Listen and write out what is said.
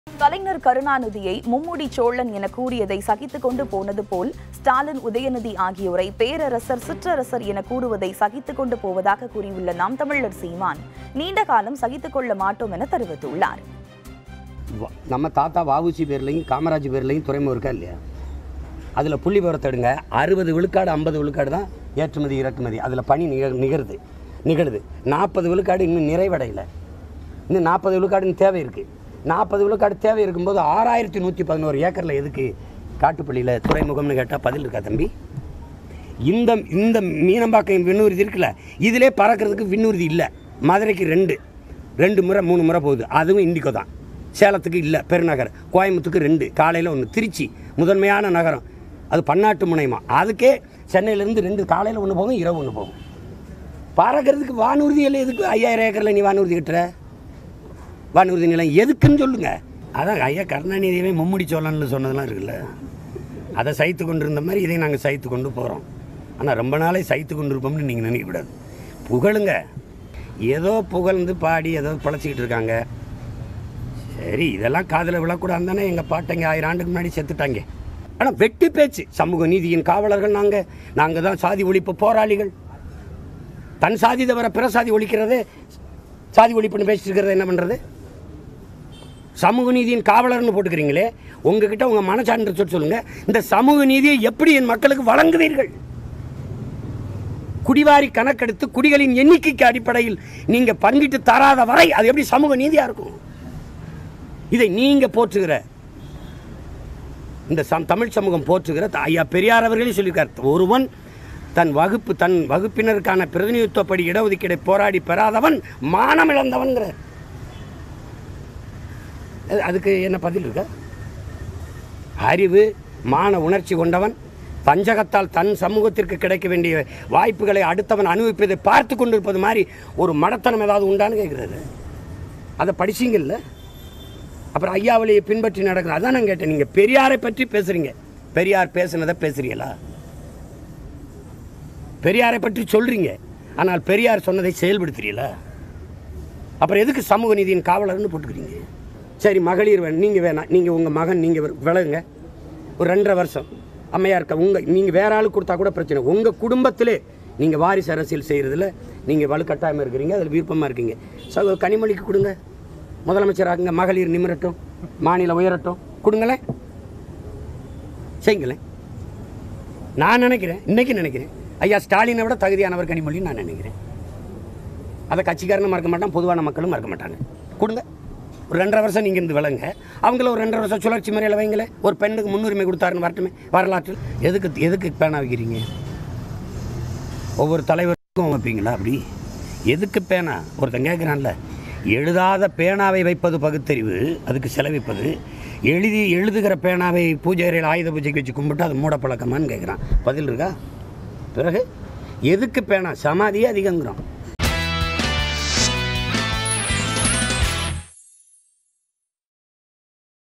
கலைஞர் கருணாநிதியை மும்முடி சோழன் என கூறியதை சகித்துக் கொண்டு போனது போல் ஸ்டாலின் உதயநிதி ஆகியோரை பேரரசர் சிற்றரசர் என கூறுவதை சகித்துக் கொண்டு போவதாக கூறியுள்ள நாம் தமிழர் சீமான் நீண்ட காலம் சகித்துக் கொள்ள மாட்டோம் என தெரிவித்துள்ளார் வ- நம்ம தாத்தா வாவுசி பேர்லையும் காமராஜ் பேர்லையும் துறைமுகம் இருக்கா இல்லையா அதில் புள்ளி விவரத்தை எடுங்க அறுபது விழுக்காடு ஐம்பது விழுக்காடு தான் ஏற்றுமதி இறக்குமதி அதில் பணி நிக நிகருது நிகழுது நாற்பது விழுக்காடு இன்னும் நிறைவடையலை இன்னும் நாற்பது விழுக்காடு இன்னும் தேவை இருக்குது நாற்பது விழுக்காடு தேவை இருக்கும்போது ஆறாயிரத்தி நூற்றி பதினோரு ஏக்கரில் எதுக்கு காட்டுப்பள்ளியில் துறைமுகம்னு கேட்டால் பதில் இருக்கா தம்பி இந்த இந்த மீனம்பாக்கம் விண்ணூர்தி இருக்குல்ல இதிலே பறக்கிறதுக்கு விண்ணூர்தி இல்லை மதுரைக்கு ரெண்டு ரெண்டு முறை மூணு முறை போகுது அதுவும் இண்டிகோ தான் சேலத்துக்கு இல்லை பெருநகர் கோயம்புத்தூருக்கு ரெண்டு காலையில் ஒன்று திருச்சி முதன்மையான நகரம் அது பன்னாட்டு முனையமா அதுக்கே சென்னையிலேருந்து ரெண்டு காலையில் ஒன்று போகும் இரவு ஒன்று போகும் பறக்கிறதுக்கு வானூர்தி எல்லாம் எதுக்கு ஐயாயிரம் ஏக்கரில் நீ வானூர்தி கட்டுற வானூர்தி நிலம் எதுக்குன்னு சொல்லுங்க அதான் ஐயா கருணாநிதியவே மும்முடி சோழன்னு சொன்னதெல்லாம் இருக்குல்ல அதை சைத்து கொண்டு இருந்த மாதிரி இதை நாங்கள் சைத்து கொண்டு போகிறோம் ஆனால் ரொம்ப நாளே சைத்து கொண்டு இருப்போம்னு நீங்கள் நினைக்கக்கூடாது புகழுங்க ஏதோ புகழ்ந்து பாடி ஏதோ பழச்சிக்கிட்டு இருக்காங்க சரி இதெல்லாம் காதில் விழக்கூடாது தானே எங்கள் பாட்டைங்க ஆயிரம் ஆண்டுக்கு முன்னாடி செத்துட்டாங்க ஆனால் வெட்டி பேச்சு சமூக நீதியின் காவலர்கள் நாங்கள் நாங்கள் தான் சாதி ஒழிப்பு போராளிகள் தன் சாதி தவிர பிற சாதி ஒழிக்கிறது சாதி ஒழிப்புன்னு பேசிட்டு இருக்கிறது என்ன பண்ணுறது சமூக நீதியின் காவலர்னு போட்டுக்கிறீங்களே உங்ககிட்ட உங்க மனசான்று சொல்லி சொல்லுங்க இந்த சமூக நீதியை எப்படி என் மக்களுக்கு வழங்குவீர்கள் குடிவாரி கணக்கெடுத்து குடிகளின் எண்ணிக்கைக்கு அடிப்படையில் நீங்க பங்கிட்டு தராத வரை அது எப்படி சமூக நீதியா இருக்கும் இதை நீங்க போற்றுகிற இந்த சம் தமிழ் சமூகம் போற்றுகிற த- ஐயா பெரியார் அவர்களே சொல்லியிருக்கார் ஒருவன் தன் வகுப்பு தன் வகுப்பினருக்கான பிரதிநிதித்துவப்படி இடஒதுக்கீடை போராடி பெறாதவன் மானம் இழந்தவன்கிறார் அது- அதுக்கு என்ன பதில் இருக்கா அறிவு மான உணர்ச்சி கொண்டவன் பஞ்சகத்தால் தன் சமூகத்திற்கு கிடைக்க வேண்டிய வாய்ப்புகளை அடுத்தவன் அனுபவிப்பதை பார்த்து கொண்டிருப்பது மாதிரி ஒரு மடத்தனம் ஏதாவது உண்டான்னு கேட்குறது அதை படிச்சீங்கல்ல அப்புறம் ஐயாவளியை பின்பற்றி நடக்குது அதான் நான் கேட்டேன் நீங்கள் பெரியாரை பற்றி பேசுகிறீங்க பெரியார் பேசுனதை பேசுறீங்களா பெரியாரை பற்றி சொல்கிறீங்க ஆனால் பெரியார் சொன்னதை செயல்படுத்துறீங்களா அப்புறம் எதுக்கு சமூக நீதியின் காவலர்னு போட்டுக்கிறீங்க சரி மகளிர் வேணும் நீங்கள் வேணாம் நீங்கள் உங்கள் மகன் நீங்கள் விலகுங்க ஒரு ரெண்டரை வருஷம் அம்மையார் இருக்க உங்கள் நீங்கள் வேற ஆளுக்கு கொடுத்தா கூட பிரச்சனை உங்கள் குடும்பத்திலே நீங்கள் வாரிசு அரசியல் செய்கிறதுல நீங்கள் வலுக்கட்டாயமாக இருக்கிறீங்க அதில் விருப்பமாக இருக்கீங்க சகோ கனிமொழிக்கு கொடுங்க முதலமைச்சராகுங்க மகளிர் நிமிரட்டும் மாநிலம் உயரட்டும் கொடுங்களேன் செய்யுங்களேன் நான் நினைக்கிறேன் இன்னைக்கு நினைக்கிறேன் ஐயா ஸ்டாலினை விட தகுதியானவர் கனிமொழின்னு நான் நினைக்கிறேன் அதை கட்சிக்காரனும் மறக்க மாட்டான் பொதுவான மக்களும் மறக்க மாட்டாங்க கொடுங்க ஒரு ரெண்டரை வருஷம் நீங்கள் இருந்து விளங்க அவங்கள ஒரு ரெண்டரை வருஷம் சுழற்சி முறையில் வைங்களேன் ஒரு பெண்ணுக்கு முன்னுரிமை கொடுத்தாருன்னு வரட்டுமே வரலாற்றில் எதுக்கு எதுக்கு பேனா வைக்கிறீங்க ஒவ்வொரு தலைவருக்கும் வைப்பீங்களா அப்படி எதுக்கு பேனா ஒருத்தன் கேட்குறான்ல எழுதாத பேனாவை வைப்பது பகுத்தறிவு அதுக்கு செலவிப்பது எழுதி எழுதுகிற பேனாவை பூஜை அறையில் ஆயுத பூஜைக்கு வச்சு கும்பிட்டு அது மூட பழக்கமான்னு கேட்குறான் பதில் இருக்கா பிறகு எதுக்கு பேனா சமாதியே அதிகங்கிறோம்